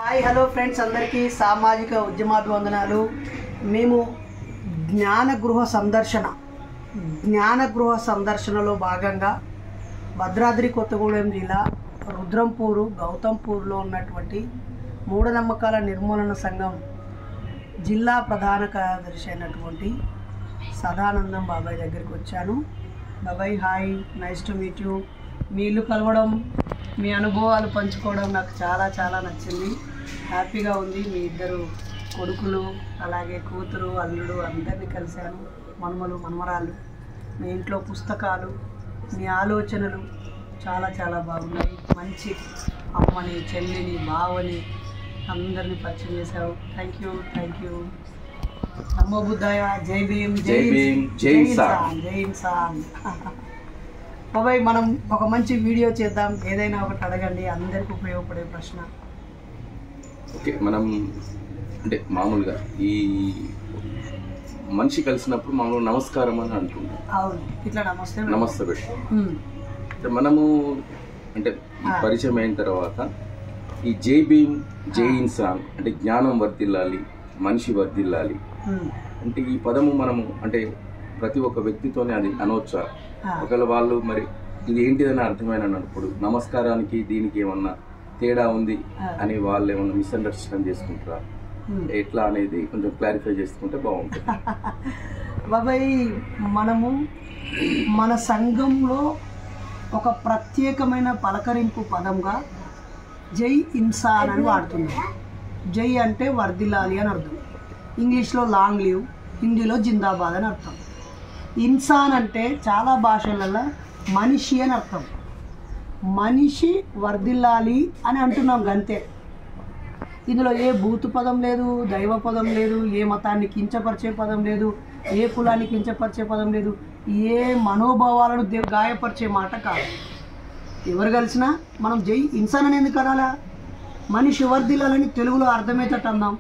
Hi hello friends అందరికీ సామాజిక ఉద్యమాభివందనాలు మేము జ్ఞాన గృహ సందర్శన జ్ఞాన గృహ సందర్శనలో భాగంగా భద్రాద్రి కొత్తగూడెం జిల్లా రుద్రంపూరు గౌతంపూర్లో ఉన్నటువంటి మూఢనమ్మకాల నిర్మూలన సంఘం జిల్లా ప్రధాన కార్యదర్శి అయినటువంటి సదానందం బాబాయ్ దగ్గరికి వచ్చాను బాబాయ్ hi nice to meet you మీ ఇల్లు కలవడం మీ అనుభవాలు పంచుకోవడం నాకు చాలా చాలా నచ్చింది హ్యాపీగా ఉంది మీ ఇద్దరు కొడుకులు అలాగే కూతురు అల్లుడు అందరినీ కలిశాను మనుమలు మనమరాలు మీ ఇంట్లో పుస్తకాలు మీ ఆలోచనలు చాలా చాలా బాగున్నాయి మంచి అమ్మని చెల్లిని బావని అందరినీ పరిచయం చేశావు థ్యాంక్ యూ థ్యాంక్ యూ నమో బుద్ధాయ జై భీమ్ జై భీమ్, జై ఇన్సాన్. జై ఇన్సాన్ బాబాయ్ మనం ఒక మంచి వీడియో చేద్దాం ఏదైనా ఒకటి అడగండి అందరికి ఉపయోగపడే ప్రశ్న ఓకే మనం అంటే మామూలుగా ఈ మనిషి కలిసినప్పుడు మామూలు నమస్కారం అని అంటుంటాం అవును ఇట్లా నమస్తే నమస్తే పెట్టి ఉమ్, అంటే మనము అంటే ఈ ఆ. పరిచయం అయిన తర్వాత ఈ జై భీమ్ జై ఇన్సాన్ అంటే జ్ఞానం వర్ధిల్లాలి మనిషి వర్ధిల్లాలి ఉమ్, అంటే ఈ పదము మనము అంటే ప్రతి ఒక్క వ్యక్తితోనే అది అనవచ్చా ఆ, ఒకవేళ వాళ్ళు మరి ఇది ఏంటిదని అర్థమైన అన్నప్పుడు నమస్కారానికి దీనికి ఏమన్నా తేడా ఉంది ఆ. అని వాళ్ళు ఏమన్నా మిస్అండర్స్టాండ్ చేసుకుంటారా ఉమ్. ఎట్లా అనేది కొంచెం క్లారిఫై చేసుకుంటే బాగుంటుంది బాబాయ్ మనము మన సంఘంలో ఒక ప్రత్యేకమైన పలకరింపు పదంగా జై ఇన్సాన్ అని వాడుతున్నాం జై అంటే వర్ధిల్లాలి అని అర్థం ఇంగ్లీష్లో లాంగ్ లీవ్ హిందీలో జిందాబాద్ అని అర్థం ఇన్సాన్ అంటే చాలా భాషలలో మనిషి అని అర్థం మనిషి వర్ధిల్లాలి అని అంటున్నాం గంతే ఇందులో ఏ భూతు పదం లేదు దైవ పదం లేదు ఏ మతాన్ని కించపరిచే పదం లేదు ఏ కులాన్ని కించపరిచే పదం లేదు ఏ మనోభావాలను దే- గాయపరిచే మాట కాదు ఎవరు కలిసినా మనం జై ఇన్సాన్ అని ఎందుకు అనాలా మనిషి వర్ధిల్లాలని తెలుగులో అర్థమయ్యేటట్టు అందాం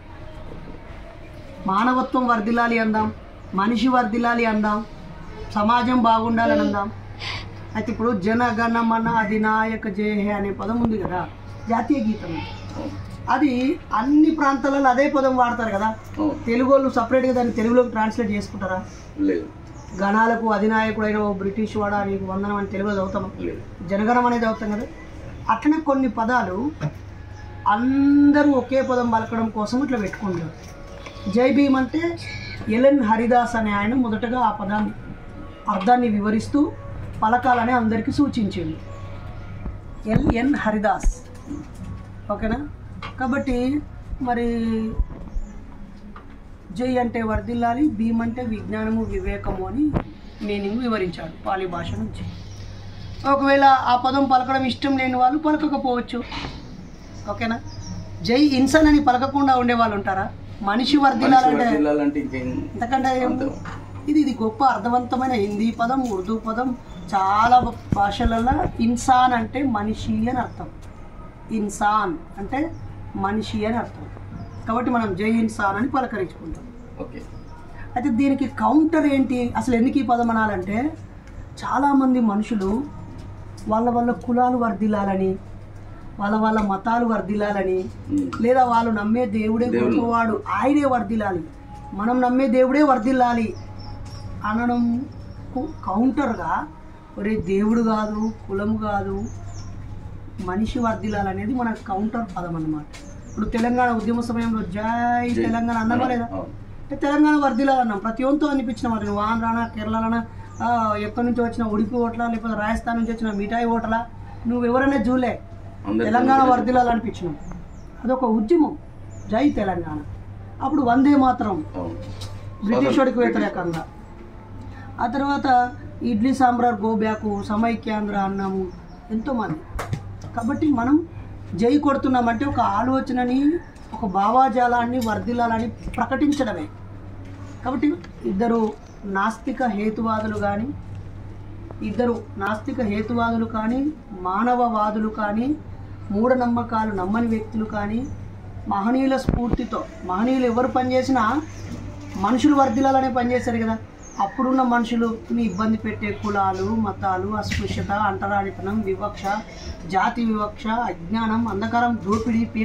మానవత్వం వర్ధిల్లాలి అందాం మనిషి వర్ధిల్లాలి అందాం సమాజం బాగుండాలని అందాం అయితే ఇప్పుడు జనగణమన అధినాయక జయ హే అనే పదం ఉంది కదా జాతీయ గీతం అది అన్ని ప్రాంతాలలో అదే పదం వాడతారు కదా అవును. తెలుగు వాళ్ళు సపరేట్గా దాన్ని తెలుగులోకి ట్రాన్స్లేట్ చేసుకుంటారా లేదు గణాలకు అధినాయకుడైన ఓ బ్రిటిష్ వాడా నీకు వందనం అని తెలుగులో చదువుతాం లేదు జనగణం అనేది చదువుతాం కదా అట్లనే కొన్ని పదాలు అందరూ ఒకే పదం పలకడం కోసం ఇట్లా పెట్టుకుంటారు జై భీమ్ అంటే ఎలెన్ హరిదాస్ అనే ఆయన మొదటగా ఆ పదాన్ని అర్థాన్ని వివరిస్తూ పలకాలని అందరికీ సూచించింది ఎల్ఎన్ హరిదాస్ ఓకేనా కాబట్టి మరి జై అంటే వర్ధిల్లాలి భీమ్ అంటే విజ్ఞానము వివేకము అని మీనింగ్ వివరించాడు పాలి భాష నుంచి ఒకవేళ ఆ పదం పలకడం ఇష్టం లేని వాళ్ళు పలకకపోవచ్చు ఓకేనా జై ఇన్సాన్ అని పలకకుండా ఉండే వాళ్ళు ఉంటారా మనిషి మనిషి వర్ధిల్లాలంటే వర్ధిల్లాలంటే ఇంకేం ఎంతకంటే ఏం- అంతే. ఇది ఇది గొప్ప అర్థవంతమైన హిందీ పదం ఉర్దూ పదం చాలా భాషలలో ఇన్సాన్ అంటే మనిషి అని అర్థం ఇన్సాన్ అంటే మనిషి అని అర్థం కాబట్టి మనం జై ఇన్సాన్ అని పలకరించుకుంటాం ఓకే అయితే దీనికి కౌంటర్ ఏంటి అసలు ఎందుకు ఈ పదం అనాలంటే చాలామంది మనుషులు వాళ్ళ వాళ్ళ కులాలు వర్ధిల్లాలని వాళ్ళ వాళ్ళ మతాలు వర్ధిల్లాలని ఉమ్. లేదా వాళ్ళు నమ్మే దేవుడే దేవుడు. గొప్పవాడు ఆయనే వర్ధిల్లాలి మనం నమ్మే దేవుడే వర్ధిల్లాలి అనడంకు కౌంటర్గా ఒరే దేవుడు కాదు కులం కాదు మనిషి వర్ధిల్లాలనేది మన కౌంటర్ పదం అన్నమాట ఇప్పుడు తెలంగాణ ఉద్యమ సమయంలో జై జై. తెలంగాణ అన్నామా లేదా అవును. అంటే తెలంగాణ వర్ధిల్లాలన్నాం ప్రతి ఒంతో అనిపించిన మరి నువ్వు ఆంధ్రానా కేరళనా ఆ, ఎక్కడి నుంచి వచ్చిన ఉడిపి ఓట్లా లేకపోతే రాజస్థాన్ నుంచి వచ్చిన మిఠాయి ఓట్లా నువ్వు ఎవరైనా చూలే అందరితో తెలంగాణ ఒకటే వర్ధిల్లాలనిపించినాం అదొక ఉద్యమం జై తెలంగాణ అప్పుడు వందే మాత్రం అవును. బ్రిటిష్ వ్యతిరేకంగా ఆ తర్వాత ఇడ్లీ సాంబార్ గోబ్యాకు సమైక్యాంధ్ర అన్నాము ఎంతోమంది కాబట్టి మనం జై కొడుతున్నామంటే ఒక ఆలోచనని ఒక భావాజాలాన్ని వర్ధిల్లాలని ప్రకటించడమే కాబట్టి ఇద్దరు నాస్తిక హేతువాదులు కానీ ఇద్దరు నాస్తిక హేతువాదులు కానీ మానవవాదులు కానీ మూఢనమ్మకాలు నమ్మని వ్యక్తులు కానీ మహనీయుల స్ఫూర్తితో మహనీయులు ఎవరు పనిచేసినా మనుషులు వర్ధిల్లాలనే పనిచేశారు కదా అప్పుడున్న మనుషులుని ఇబ్బంది పెట్టే కులాలు మతాలు అస్పృశ్యత అంటరానితనం వివక్ష జాతి వివక్ష అజ్ఞానం అంధకారం దోపిడీ పీడన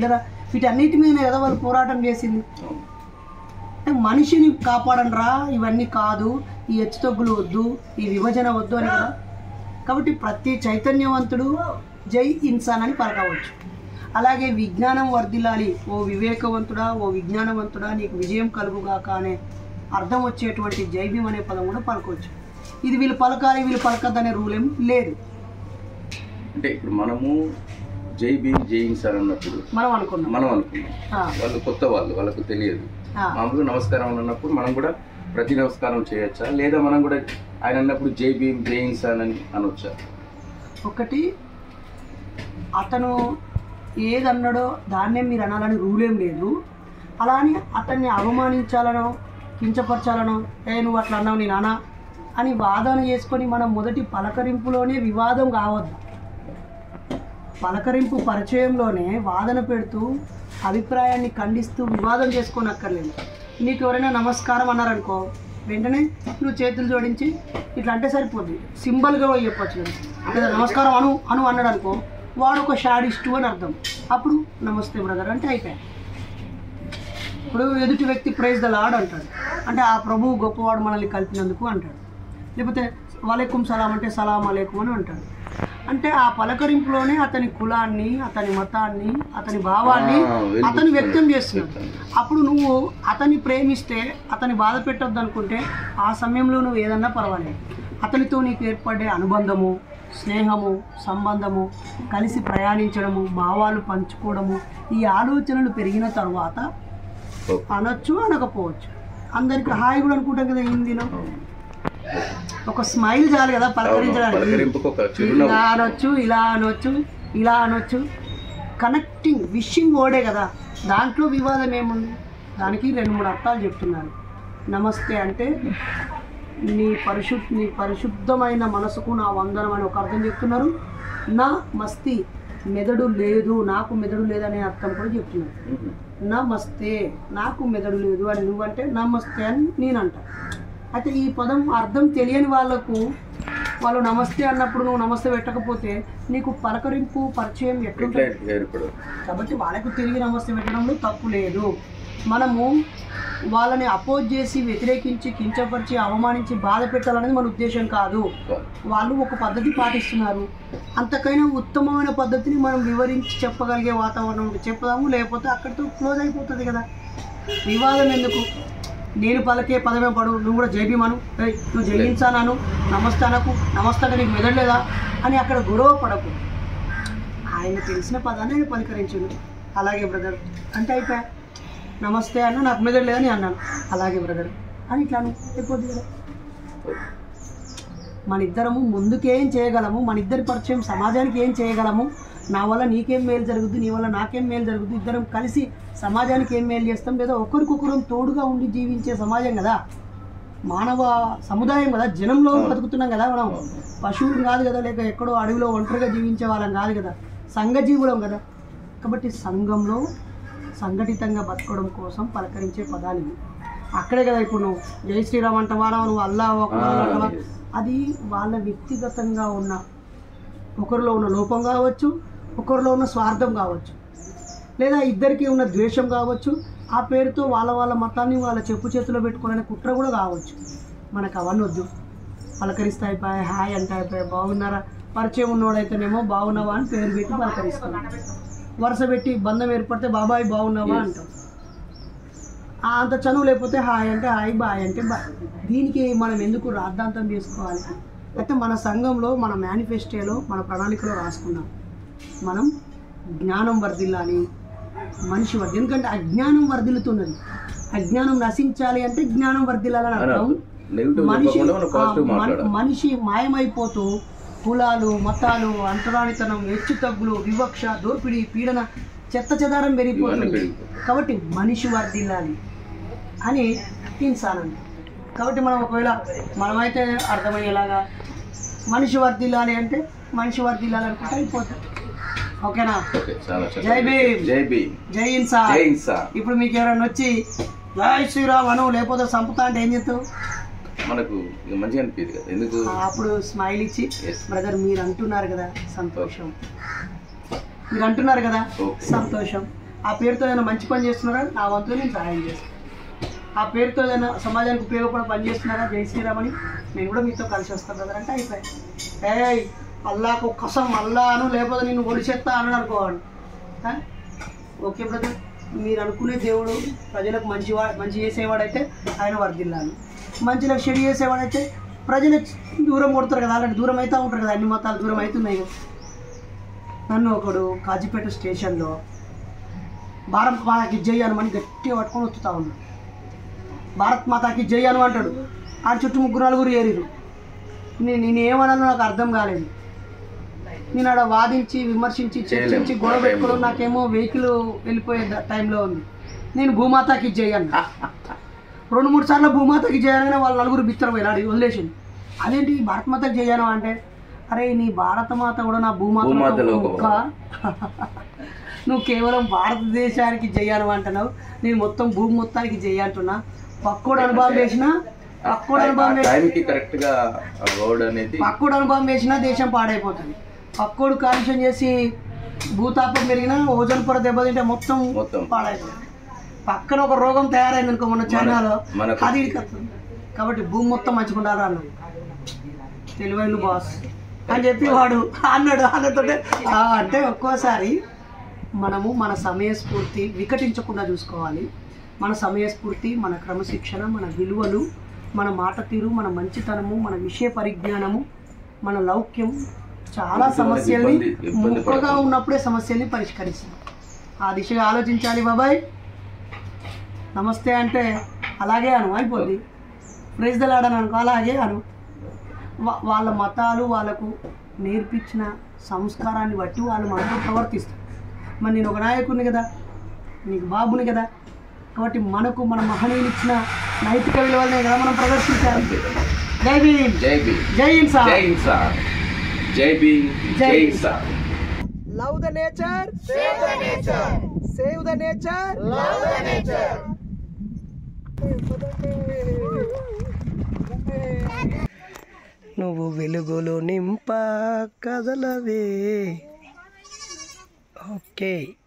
వీటన్నిటి మీద కదా వాళ్ళు పోరాటం చేసింది అవును. అంటే మనిషిని కాపాడంరా ఇవన్నీ కాదు ఈ హెచ్చుతగ్గులు వద్దు ఈ విభజన వద్దు అని కదా కాబట్టి ప్రతి చైతన్యవంతుడు జై ఇన్సాన్ అని పలకవచ్చు అలాగే విజ్ఞానం వర్ధిల్లాలి ఓ వివేకవంతుడా ఓ విజ్ఞానవంతుడా నీకు విజయం కలుగుగాక అనే అర్థం వచ్చేటువంటి జై భీమ్ అనే పదం కూడా పలకవచ్చు ఇది వీళ్ళు పలకాలి వీళ్ళు పలకద్దు అనే రూల్ ఏం లేదు అంటే ఇప్పుడు మనము జై భీమ్ జై ఇన్సాన్ అన్నప్పుడు మనం అనుకున్నాం మనం అనుకున్నాం ఆ, వాళ్ళు కొత్త వాళ్ళు వాళ్ళకు తెలియదు ఆ, మామూలుగా నమస్కారం అని అన్నప్పుడు మనం కూడా ప్రతి నమస్కారం చేయొచ్చా లేదా మనం కూడా ఆయన అన్నప్పుడు జై భీమ్ జై ఇన్సాన్ అని అనొచ్చా ఒకటి అతను ఏదన్నాడో దాన్నే మీరు అనాలని రూల్ ఏం లేదు అలా అని అతన్ని అవమానించాలనో కించపరచాలనో ఏ నువ్వు అట్లా అన్నావు నీ నాన్న అని వాదన చేసుకొని మనం మొదటి పలకరింపులోనే వివాదం కావద్దు పలకరింపు పరిచయంలోనే వాదన పెడుతూ అభిప్రాయాన్ని ఖండిస్తూ వివాదం చేసుకోనక్కర్లేదు నీకు ఎవరైనా నమస్కారం అన్నారనుకో వెంటనే నువ్వు చేతులు జోడించి ఇట్లా అంటే సరిపోద్ది సింబల్గా పోయి చెప్పొచ్చు కదా లేదా నమస్కారం అను అను అన్నాడు అనుకో వాడు ఒక షాడిస్టు అని అర్థం అప్పుడు నమస్తే బ్రదర్ అంటే అయిపోయాయి ఇప్పుడు ఎదుటి వ్యక్తి ప్రైజ్ ద లాడ్ అంటాడు అంటే ఆ ప్రభువు గొప్పవాడు మనల్ని కలిపినందుకు అంటాడు లేకపోతే వలైకుం సలాం అంటే సలాం అలేకుం అని అంటాడు అంటే ఆ పలకరింపులోనే అతని కులాన్ని అతని మతాన్ని అతని భావాన్ని ఆ, వెలిబుచ్చుతాడు. అతను వ్యక్తం చేస్తున్నాడు అప్పుడు నువ్వు అతన్ని ప్రేమిస్తే అతని బాధ పెట్టొద్దు అనుకుంటే ఆ సమయంలో నువ్వు ఏదన్నా పర్వాలేదు అతనితో నీకు ఏర్పడే అనుబంధము స్నేహము సంబంధము కలిసి ప్రయాణించడము భావాలు పంచుకోవడము ఈ ఆలోచనలు పెరిగిన తర్వాత ఓకే. అనొచ్చు అనకపోవచ్చు అందరికి హాయ్ కూడా అనుకుంటాం కదా హిందీలో అవును. ఒక స్మైల్ చాలు కదా అవును. పలకరించడానికి పలకరింపుకు ఒక చిరునవ్వు ఇలా అనొచ్చు ఇలా అనొచ్చు ఇలా అనొచ్చు కనెక్టింగ్ విషింగ్ వర్డే కదా దాంట్లో వివాదం ఏముంది దానికి రెండు మూడు అర్థాలు చెప్తున్నారు నమస్తే అంటే నీ పరిశు నీ పరిశుద్ధమైన మనసుకు నా వందనం అని ఒక అర్థం చెప్తున్నారు నా మస్తి మెదడు లేదు నాకు మెదడు లేదనే అర్థం కూడా చెప్తున్నారు ఉహు. నమస్తే నాకు మెదడు లేదు అని నువ్వంటే నమస్తే అని నేనంట అయితే ఈ పదం అర్థం తెలియని వాళ్ళకు వాళ్ళు నమస్తే అన్నప్పుడు నువ్వు నమస్తే పెట్టకపోతే నీకు పలకరింపు పరిచయం ఎట్లా ఎట్లుంటుంది ఏర్పడదు కాబట్టి వాళ్ళకు తిరిగి నమస్తే పెట్టడంలో తప్పు లేదు మనము వాళ్ళని అపోజ్ చేసి వ్యతిరేకించి కించపరిచి అవమానించి బాధ పెట్టాలనేది మన ఉద్దేశం కాదు వాళ్ళు ఒక పద్ధతి పాటిస్తున్నారు అంతకైనా ఉత్తమమైన పద్ధతిని మనం వివరించి చెప్పగలిగే వాతావరణం ఉంటే చెప్దాము లేకపోతే అక్కడితో క్లోజ్ అయిపోతుంది కదా వివాదం ఎందుకు నేను పలకే పదమే పడు నువ్వు కూడా జైబీమను ఏయ్, నువ్వు జయించాను నమస్తే అనకు నమస్తే అంటే నీకు మెదడలేదా అని అక్కడ గొడవ పడకు ఆయన తెలిసిన పదాన్ని ఆయన పలకరించాడు అలాగే బ్రదర్ అంటే అయిపోయా నమస్తే అన్న నాకు మెదడు లేదని అన్నాను అలాగే బ్రదర్ అని ఇట్లా అను. అయిపోద్ది కదా మన ఇద్దరము ముందుకేం చేయగలము మన ఇద్దరి పరిచయం సమాజానికి ఏం చేయగలము నా వల్ల నీకేం మేలు జరుగుద్ది నీ వల్ల నాకేం మేలు జరుగుద్ది ఇద్దరం కలిసి సమాజానికి ఏం మేలు చేస్తాం లేదా ఒకరికొకరం తోడుగా ఉండి జీవించే సమాజం కదా మానవ సముదాయం కదా జనంలో బతుకుతున్నాం కదా మనం పశువులు కాదు కదా లేక ఎక్కడో అడవిలో ఒంటరిగా జీవించే వాళ్ళం కాదు కదా సంఘజీవులం కదా కాబట్టి సంఘంలో సంఘటితంగా బతకడం కోసం పలకరించే పదాలు ఇవి అక్కడే కదా ఇప్పుడు నువ్వు జై శ్రీరామ్ అంటవా నువ్వు అల్లా ఒకరు ఆ, అంటవా yes. అది వాళ్ళ వ్యక్తిగతంగా ఉన్న ఒకరిలో ఉన్న లోపం కావచ్చు ఒకరిలో ఉన్న స్వార్థం కావచ్చు లేదా ఇద్దరికి ఉన్న ద్వేషం కావచ్చు ఆ పేరుతో వాళ్ళ వాళ్ళ మతాన్ని వాళ్ళ చెప్పు చేతిలో పెట్టుకోవాలనే కుట్ర కూడా కావచ్చు మనకు అవన్నీ వద్దు పలకరిస్తే అయిపోయి హాయ్ అంటే అయిపోయి బాగున్నారా పరిచయం ఉన్నోడైతేనేమో బాగున్నావా అని పేరు పెట్టి పలకరిస్తాం వరుస పెట్టి బంధం ఏర్పడితే బాబాయ్ బాగున్నావా అంటాం ఆ, అంత చనువు లేకపోతే హాయ్ అంటే హాయ్ బాయ్ అంటే బాయ్ దీనికి మనం ఎందుకు రాద్ధాంతం చేసుకోవాలి అయితే మన సంఘంలో మన మేనిఫెస్టోలో మన ప్రణాళికలో రాసుకున్నాం మనం జ్ఞానం వర్ధిల్లాలి మనిషి వర్ధి ఎందుకంటే అజ్ఞానం వర్ధిల్లుతున్నది అజ్ఞానం నశించాలి అంటే జ్ఞానం వర్ధిల్లాలని అర్థం నెగిటివ్ మనిషి చెప్పకుండా మనం ఆ, పాజిటివ్ మన- మాట్లాడాలి మనిషి మాయమైపోతూ కులాలు మతాలు అంటరానితనం హెచ్చు తగ్గులు వివక్ష దోపిడీ పీడన చెత్త చెదారం ఇవన్నీ పెరిగిపోతుంది పెరిగిపోతాయి కాబట్టి మనిషి వర్ధిల్లాలి అని ఇన్సాన్ అండి కాబట్టి మనం ఒకవేళ మనమైతే అర్థమయ్యేలాగా మనిషి వర్ధిల్లాలి అంటే మనిషి వర్ధిల్లాలి అనుకుంటే అయిపోతుంది ఓకేనా ఓకే చాలా జై చక్కగా భీమ్. జై భీమ్ జై ఇన్సాన్ జై ఇన్సాన్ ఇప్పుడు మీకు ఎవరైనా వచ్చి జై శ్రీరామ్ అను లేకపోతే సంపుతా అంటే ఏం చేస్తావు మనకు ఇక మంచిగా అనిపించదు కదా ఎందుకు ఆ, అప్పుడు స్మైల్ ఇచ్చి Yes. బ్రదర్ మీరు అంటున్నారు కదా సంతోషం మీరు అంటున్నారు కదా Okay. సంతోషం ఆ పేరుతో ఏదైనా మంచి పని చేస్తున్నారా నా వంతులో నేను సహాయం చేస్తాను ఆ పేరుతో ఏదైనా సమాజానికి ఉపయోగపడే పని చేస్తున్నారా జై శ్రీరామ్ అని నేను కూడా మీతో కలిసి వస్తాను బ్రదర్ అంటే అయిపోయాయి ఏ అల్లాకు కసం అల్లాను లేకపోతే నేను ఒడిచేస్తా అని అనుకోవాలి ఆ? ఓకే బ్రదర్ మీరు అనుకునే దేవుడు ప్రజలకు మంచి మంచి చేసేవాడైతే ఆయన వర్దిల్లాలి మంచిలకు చెడు చేసేవాడైతే ప్రజలకు దూరం కొడతారు కదా అలాంటి దూరం అవుతూ ఉంటారు కదా అన్ని మతాలు దూరం అవుతున్నాయి కదా. నన్ను ఒకడు కాజీపేట స్టేషన్లో భారత్ మాతాకి జై హనుమని గట్టిగా పట్టుకొని వస్తుతా ఉన్నాడు భారత్ మాతాకి జై హను అంటాడు ఆ చుట్టూ ముగ్గురు నలుగురు ఏరిరు నేను నేను ఏమన్నానో నాకు అర్థం కాలేదు నేను ఆడ వాదించి విమర్శించి చర్చించి చేయలేము. గొడవ పెట్టుకోవడం నాకేమో వెహికల్ వెళ్ళిపోయే ద- టైంలో ఉంది నేను భూమాతాకి జై అన్న రెండు మూడు సార్లు భూమాతకి చేయగానే వాళ్ళు నలుగురు బిత్తర పోయినాడు వదిలేసింది అదేంటి భారత మాతకి చేయను అంటే అరే నీ భారత మాత కూడా నా భూమాత భూమాతలో ఒక ఒక్క నువ్వు కేవలం భారతదేశానికి జయ్యాను అంటున్నావు నేను మొత్తం భూమి మొత్తానికి జయ్య అంటున్నా పక్కోడు అనుభవం వేసినా పక్కోడు అనుభవం వేసినా టైంకి కరెక్ట్ గా రోడ్ అనేది పక్కోడు అనుభవం వేసినా దేశం పాడైపోతుంది పక్కోడు కాలుష్యం చేసి భూతాపం పెరిగినా ఓజోన్ పొర దెబ్బతింటే మొత్తం మొత్తం. పాడైపోతుంది పక్కన ఒక రోగం తయారైంది అనుకో మన చైనాలో మనకు- అది ఇక్కడికి వస్తుంది కాబట్టి భూమి మొత్తం మంచిగా ఉండాలి అన్నాడు తెలివైన బాస్ అని చెప్పి వాడు అన్నాడు అన్నతోటే "ఆ" అంటే ఒక్కోసారి మనము మన సమయస్ఫూర్తి వికటించకుండా చూసుకోవాలి మన సమయస్ఫూర్తి మన క్రమశిక్షణ మన విలువలు మన మాట తీరు మన మంచితనము మన విషయ పరిజ్ఞానము మన లౌక్యం చాలా సమస్యల్ని ఇబ్బంది- ఇబ్బంది ముక్కగా పడతాం. ఉన్నప్పుడే సమస్యల్ని పరిష్కరిస్తాం ఆ దిశగా ఆలోచించాలి బాబాయ్ నమస్తే అంటే అలాగే అను అయిపోద్ది ప్రైజ్ దలాడని అనుకో అలాగే అను వా- వాళ్ళ మతాలు వాళ్ళకు నేర్పించిన సంస్కారాన్ని బట్టి వాళ్ళు మనతో ప్రవర్తిస్తారు మరి నేను ఒక నాయకుడిని కదా నీకు బాబుని కదా కాబట్టి మనకు మన మహనీయులు ఇచ్చిన నైతిక విలువలనే కదా మనం ప్రదర్శించాలి జై భీమ్ జై భీమ్ జై ఇన్సాన్ జై ఇన్సాన్ జై భీమ్ జై జై ఇన్సాన్ love the nature save the nature save the nature love the nature నువ్వు వెలుగులు నింప కదలవే ఓకే